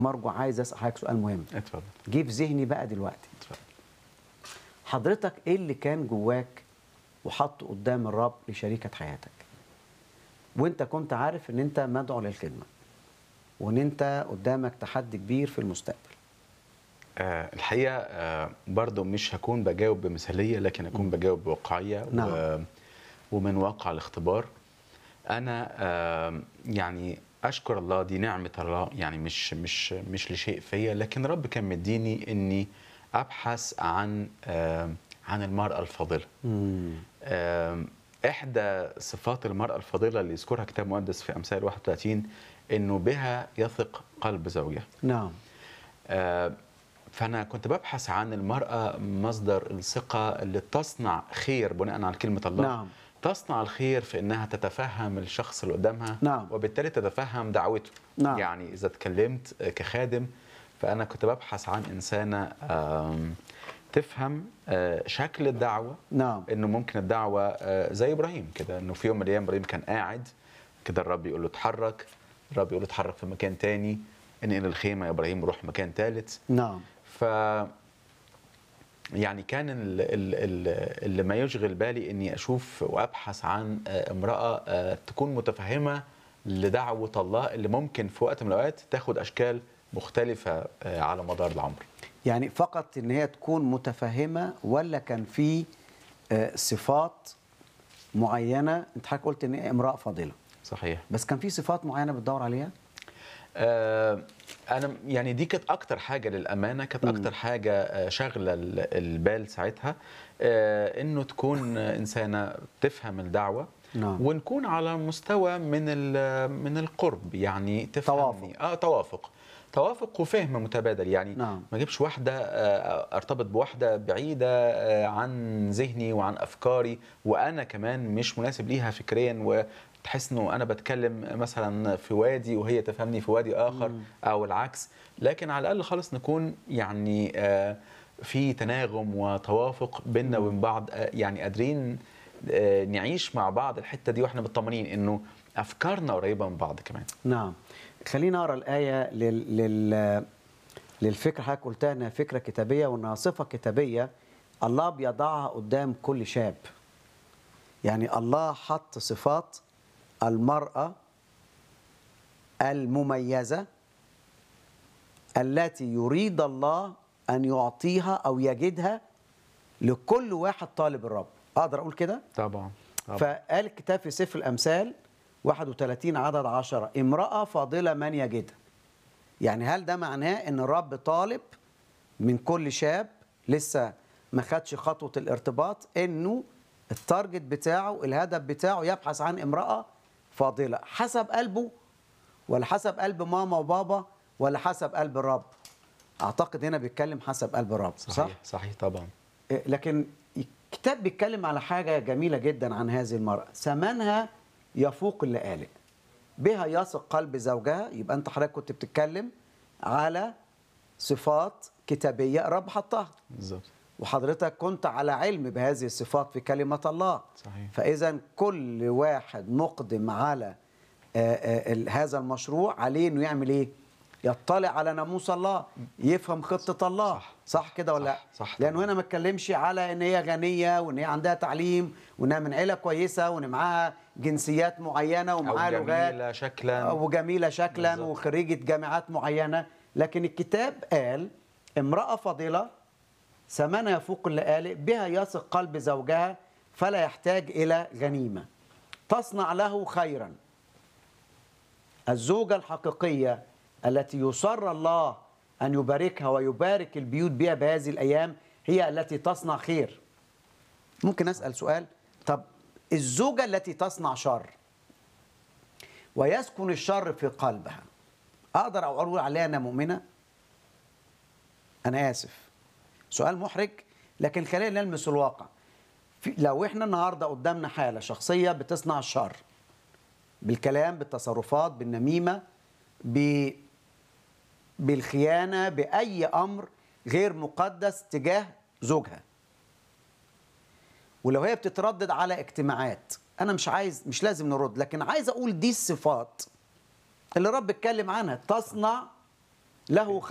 مرجو عايز اسال حضرتك سؤال مهم اتفضل جه في ذهني بقى دلوقتي اتفضل حضرتك ايه اللي كان جواك وحطه قدام الرب لشريكة حياتك وانت كنت عارف ان انت مدعو للخدمة وان انت قدامك تحدي كبير في المستقبل آه الحقيقه آه برضو مش هكون بجاوب بمثاليه لكن هكون بجاوب بواقعيه نعم. و ومن واقع الاختبار انا آه يعني اشكر الله دي نعمه الله يعني مش مش مش لشيء فيا لكن رب كان مديني اني ابحث عن آه عن المراه الفاضله مم. آم، احدى صفات المراه الفاضله اللي يذكرها كتاب مقدس في امثال 31 انه بها يثق قلب زوجها نعم آه، فانا كنت ببحث عن المراه مصدر الثقه اللي تصنع خير بناء على كلمه الله نعم. تصنع الخير في انها تتفهم الشخص اللي قدامها نعم. وبالتالي تتفهم دعوته نعم. يعني اذا اتكلمت آه، كخادم فانا كنت ببحث عن انسانه آم، تفهم آه، شكل الدعوه نعم انه ممكن الدعوه آه، زي ابراهيم كده انه في يوم من الايام ابراهيم كان قاعد كده الرب يقول له اتحرك الرب يقول له اتحرك في مكان تاني انقل الخيمه يا ابراهيم روح مكان ثالث نعم ف يعني كان ال- ال- ال- اللي ما يشغل بالي اني اشوف وابحث عن آه، امراه آه، تكون متفهمه لدعوه الله اللي ممكن في وقت من الاوقات تاخد اشكال مختلفه آه، على مدار العمر يعني فقط ان هي تكون متفهمة ولا كان في آه، صفات معينة انت حضرتك قلت ان هي امرأة فاضلة صحيح بس كان في صفات معينة بتدور عليها آه، انا يعني دي كانت اكتر حاجه للامانه كانت مم. اكتر حاجه آه، شاغله ال- البال ساعتها آه، انه تكون انسانه تفهم الدعوه نعم ونكون على مستوى من ال- من القرب يعني تفهمني اه توافق توافق وفهم متبادل يعني نعم. ما اجيبش واحده آه، ارتبط بواحده بعيده آه، عن ذهني وعن افكاري وانا كمان مش مناسب ليها فكريا وتحس انه انا بتكلم مثلا في وادي وهي تفهمني في وادي اخر مم. او العكس لكن على الاقل خالص نكون يعني آه، في تناغم وتوافق بيننا مم. وبين بعض آه، يعني قادرين آه، نعيش مع بعض الحته دي واحنا مطمنين انه افكارنا قريبه من بعض كمان نعم خلينا اقرا الايه لل... لل... للفكره حضرتك قلتها انها فكره كتابيه وانها صفه كتابيه الله بيضعها قدام كل شاب يعني الله حط صفات المراه المميزه التي يريد الله ان يعطيها او يجدها لكل واحد طالب الرب اقدر اقول كده طبعا طبعا فقال الكتاب في سفر الأمثال 31 عدد 10 امرأة فاضلة من يجدها يعني هل ده معناه ان الرب طالب من كل شاب لسه ما خدش خطوة الارتباط انه التارجت بتاعه الهدف بتاعه يبحث عن امرأة فاضلة حسب قلبه ولا حسب قلب ماما وبابا ولا حسب قلب الرب اعتقد هنا بيتكلم حسب قلب الرب صح, صحيح صحيح طبعا إيه، لكن الكتاب بيتكلم على حاجة جميلة جدا عن هذه المرأة ثمنها يفوق اللآلئ بها يثق قلب زوجها يبقى انت حضرتك كنت بتتكلم على صفات كتابية رب حطها بالظبط وحضرتك كنت على علم بهذه الصفات في كلمة الله صحيح فإذا كل واحد مقدم على آه، آه، ال- هذا المشروع عليه انه يعمل ايه؟ يطلع على ناموس الله يفهم خطة الله صح، صح كده ولا لا؟ صح، صح لأنه طبعاً. هنا ما اتكلمش على ان هي غنية وان هي عندها تعليم وانها من عيلة كويسة وان معاها جنسيات معينة او ومعاها لغات جميله شكلا وجميلة شكلا بالظبط. وخريجة جامعات معينة لكن الكتاب قال امرأة فاضلة ثمنها يفوق اللآلئ بها يثق قلب زوجها فلا يحتاج إلى غنيمة تصنع له خيرا الزوجة الحقيقية التي يصر الله أن يباركها ويبارك البيوت بها بهذه الأيام هي التي تصنع خير ممكن أسأل سؤال طب الزوجة التي تصنع شر ويسكن الشر في قلبها أقدر أقول عليها أنا مؤمنة أنا آسف سؤال محرج لكن خلينا نلمس الواقع في لو احنا النهارده قدامنا حاله شخصيه بتصنع الشر بالكلام بالتصرفات بالنميمه ب بالخيانه باي امر غير مقدس تجاه زوجها ولو هي بتتردد على اجتماعات انا مش عايز مش لازم نرد لكن عايز اقول دي الصفات اللي رب اتكلم عنها تصنع له